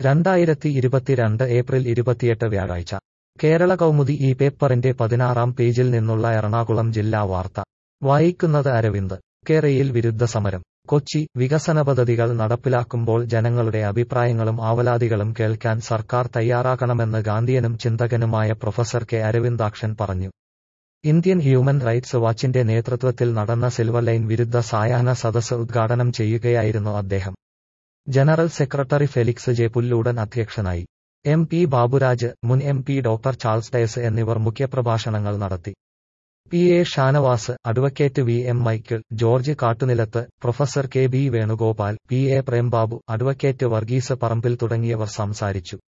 രണ്ടായിരത്തി ഇരുപത്തിരണ്ട് ഏപ്രിൽ ഇരുപത്തിയെട്ട് വ്യാഴാഴ്ച കേരള കൗമുദി ഈ പേപ്പറിന്റെ പതിനാറാം പേജിൽ നിന്നുള്ള എറണാകുളം ജില്ലാ വാർത്ത വായിക്കുന്നത് അരവിന്ദ് കേരയിൽ വിരുദ്ധ സമരം കൊച്ചി വികസന പദ്ധതികൾ നടപ്പിലാക്കുമ്പോൾ ജനങ്ങളുടെ അഭിപ്രായങ്ങളും ആവലാതികളും കേൾക്കാൻ സർക്കാർ തയ്യാറാകണമെന്ന് ഗാന്ധിയനും ചിന്തകനുമായ പ്രൊഫസർ കെ അരവിന്ദാക്ഷൻ പറഞ്ഞു ഇന്ത്യൻ ഹ്യൂമൻ റൈറ്റ്സ് വാച്ചിന്റെ നേതൃത്വത്തിൽ നടന്ന സിൽവർ ലൈൻ വിരുദ്ധ സായാഹ്ന സദസ് ഉദ്ഘാടനം ചെയ്യുകയായിരുന്നു അദ്ദേഹം general secretary Felix J Pulloodan അധ്യക്ഷനായി എം പി ബാബുരാജ് മുൻ M P doctor Charles Dias എന്നിവർ മുഖ്യപ്രഭാഷണങ്ങൾ നടത്തി P A Shanavas advocate V M Michael George Kattunilath professor K B Venugopal P A Prembabu advocate Varghese Parambil തുടങ്ങിയവർ സംസാരിച്ചു